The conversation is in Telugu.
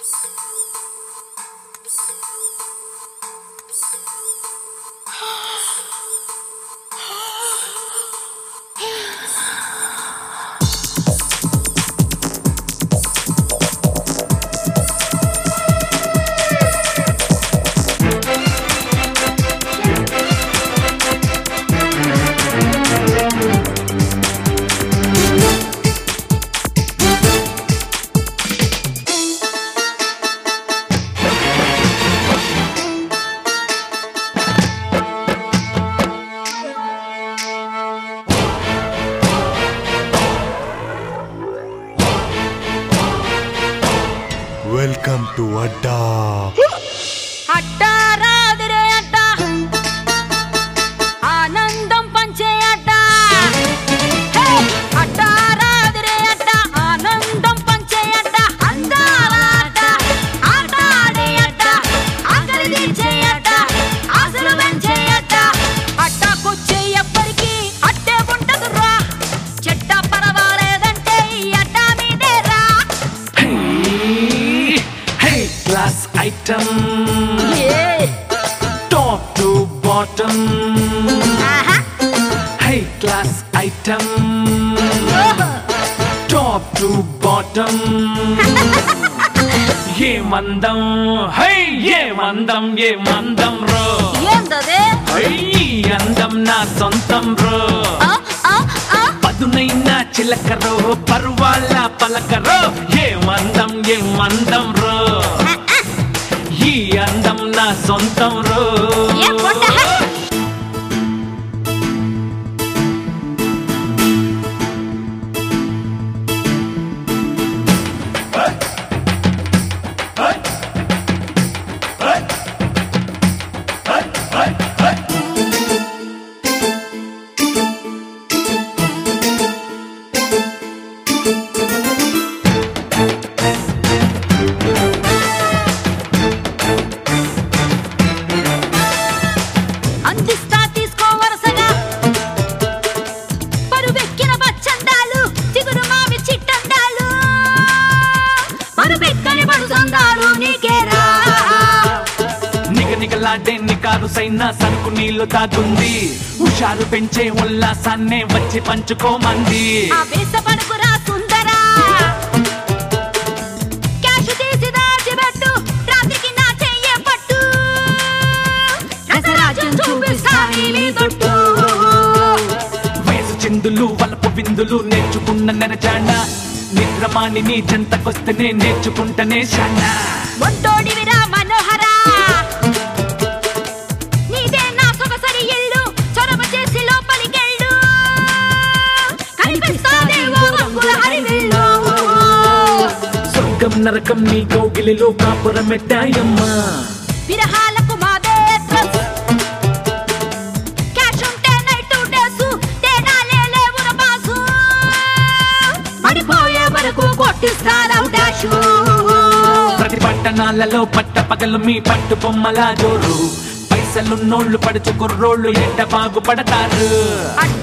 వెల్కమ్ టు అడ్డా అట్ట రాదురే అట్ట ఆనందం పంచే అట్ట హే! అట్ట రాదురే అట్ట ఆనందం పంచే అట్ట అందాల అట్ట ఆట ఆడే అట్ట ఆకలి తీర్చే అట్ట ఆశలు పెంచే అట్ట అట్టకొచ్చే ఎప్పటికీ అట్టే ఉంటదురా చెట్ట పరవాలేదంటే ఈ అడ్డ మీదేరా Hey, hey, class item, A top to bottom. ఆహా Hey, class item, ఓహో top to bottom. ఏ మందం హై ఏ మందం ఏ మందం రో ఏందదే హై ఈ అందం నా సొంతం రో ఆ ఆ ఆ పదునైన చిలకరో పరువాళ్ళ పలకరో ఏ మందం ఏ మందం రో ఈ అందం నా సొంతం రో ఏ పొట్ట హే? అందిస్తా తీసుకో వరసగా పరువెక్కిన బచ్చందాలు చిగురు మావి చిట్టందాలు పరువెక్కని పడుసందాలు నీకేరా నిగనిగలాడే నికారు సైన సరుకు నీళ్లు తాగుంది హుషారు పెంచే ఉల్లాసాన్నే వచ్చి పంచుకోమంది ఆ వేస పడుకురా సుందరా క్యాష్ తీసి దాచిపెట్టు రాత్రికి నా చెయ్యే పట్టు రసరాజ్యం చూపిస్తా నీ తొట్టు వయసు చిందులు వలపు విందులు నేర్చుకున్న నెరజాణ నిద్రమాని నీ చెంతకొస్తేనే నేర్చుకుంటనే శాన ఒంటోడివిరా మనోహరా నీదే నా సొగసరి ఇల్లు చొరవ చేసి లోపలికెళ్ళు కనిపిస్తాదేవో రంగుల హరివిల్లు స్వర్గం నరకం నీ కౌగిలిలో కాపురమెట్టాయమ్మా విరహాలకు మాదే డ్రెస్ క్యాష్ ఉంటే నైట్ డేస్ తేనాలే లేవుర బాసు పడిపోయే వరకు కొట్టిస్తారా డాషు ప్రతి పట్టణాలలో పట్ట పగలు మీ పట్టు బొమ్మల జోరు పైసలున్నోళ్ళు పడుచు కుర్రోళ్ళు ఎంట బాగుపడతారు అడ్డ